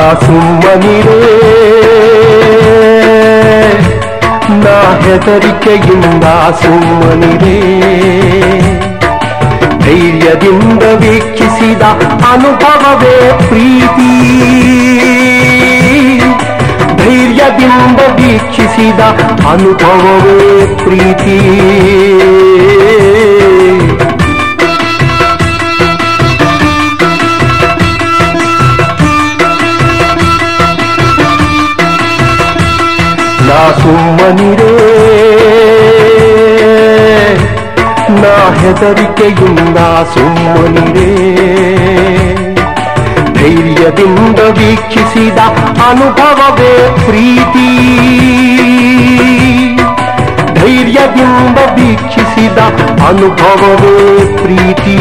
ಸುಮ್ಮನಿರೇ ನಾ ಹೆದರಿಕೆಯಿಂದ ಸುಮ್ಮನಿರೇ ಧೈರ್ಯದಿಂದ ವೀಕ್ಷಿಸಿದ ಅನುಭವವೇ ಪ್ರೀತಿ ಧೈರ್ಯದಿಂದ ವೀಕ್ಷಿಸಿದ ಅನುಭವವೇ ಪ್ರೀತಿ ನಾ ಸುಮ್ಮನಿರೇ ನಾ ಹೆದರಿಕೆಯಿಂದ ಸುಮ್ಮನಿರೇ ಧೈರ್ಯದಿಂದ ವೀಕ್ಷಿಸಿದ ಅನುಭವವೇ ಪ್ರೀತಿ ಧೈರ್ಯದಿಂದ ವೀಕ್ಷಿಸಿದ ಅನುಭವವೇ ಪ್ರೀತಿ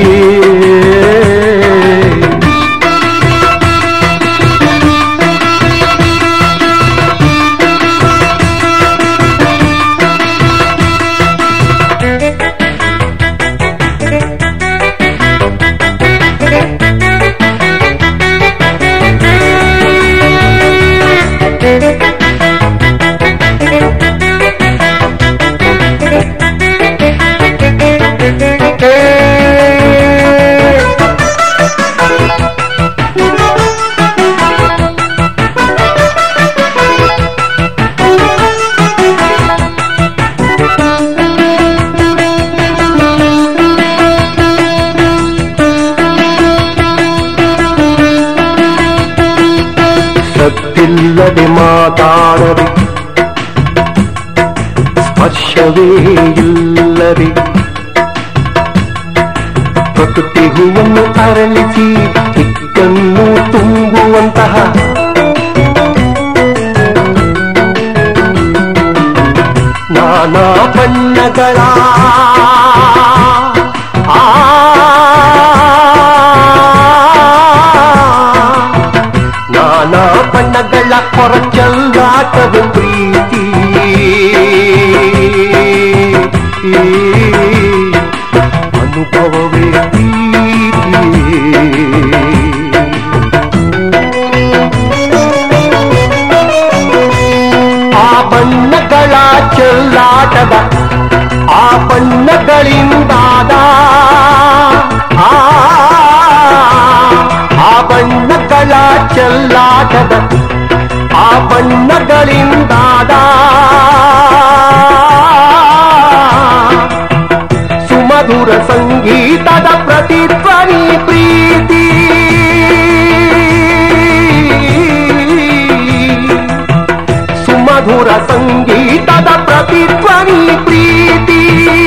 ಸತ್ತಿಲ್ಲದೆ ಮಾತಾಡದೆ ಸ್ಪರ್ಶವೇ ಇಲ್ಲದೆ ಪ್ರಕೃತಿ ಹೂವನ್ನು ಅರಳಿಸಿ ಚಿಕ್ಕನ್ನು ತುಂಬುವಂತಹ ನಾನಾ ಬಣ್ಣಗಳ ಆ ನಾನಾ ಬಣ್ಣಗಳ ಹೊರಚಲ್ಲಾಟದ ಪ್ರೀತಿ ಅನುಭವವೇ ಪ್ರೀತಿ ಆ ಬಣ್ಣಗಳ ಚೆಲ್ಲಾಟದ ಆ ಬಣ್ಣಗಳಿಂದಾದ ಆ ಆ ಬಣ್ಣಗಳ ಚೆಲ್ಲಾಟದ ಆ ಬಣ್ಣಗಳಿಂದಾದ ಸುಮಧುರ ಸಂಗೀತದ ಪ್ರತಿಧ್ವನಿ ಪ್ರೀತಿ ಸುಮಧುರ ಸಂಗೀತದ ಪ್ರತಿಧ್ವನಿ ಪ್ರೀತಿ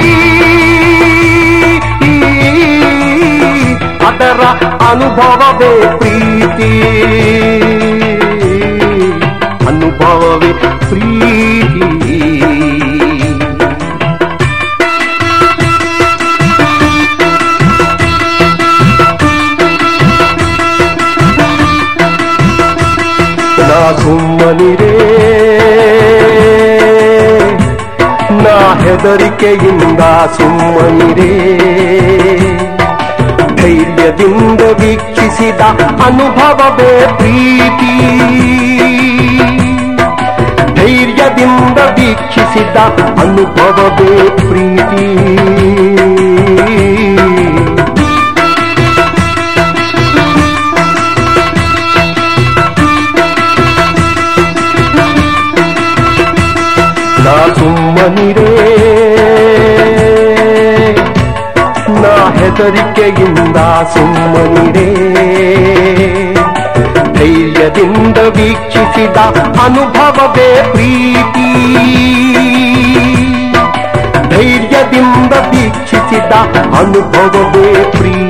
ಅದರ ಅನುಭವವೇ ಪ್ರೀತಿ ಅನುಭವವೇ ಪ್ರೀತಿ ನಾ ಸುಮ್ಮನಿರೇ ನಾ ಹೆದರಿಕೆಯಿಂದ ಸುಮ್ಮನಿರೇ ಧೈರ್ಯದಿಂದ ವೀಕ್ಷಿಸಿದ ಅನುಭವವೇ ಪ್ರೀತಿ ಧೈರ್ಯದಿಂದ ವೀಕ್ಷಿಸಿದ ಅನುಭವವೇ ಪ್ರೀತಿ ನಾ ಸುಮ್ಮನಿರೇ ನಾ ಹೆದರಿಕೆಯಿಂದ ಸುಮ್ಮನಿರೇ ಧೈರ್ಯದಿಂದ ವೀಕ್ಷಿಸಿದ ಅನುಭವವೇ ಪ್ರೀತಿ ಧೈರ್ಯದಿಂದ ವೀಕ್ಷಿಸಿದ ಅನುಭವವೇ ಪ್ರೀತಿ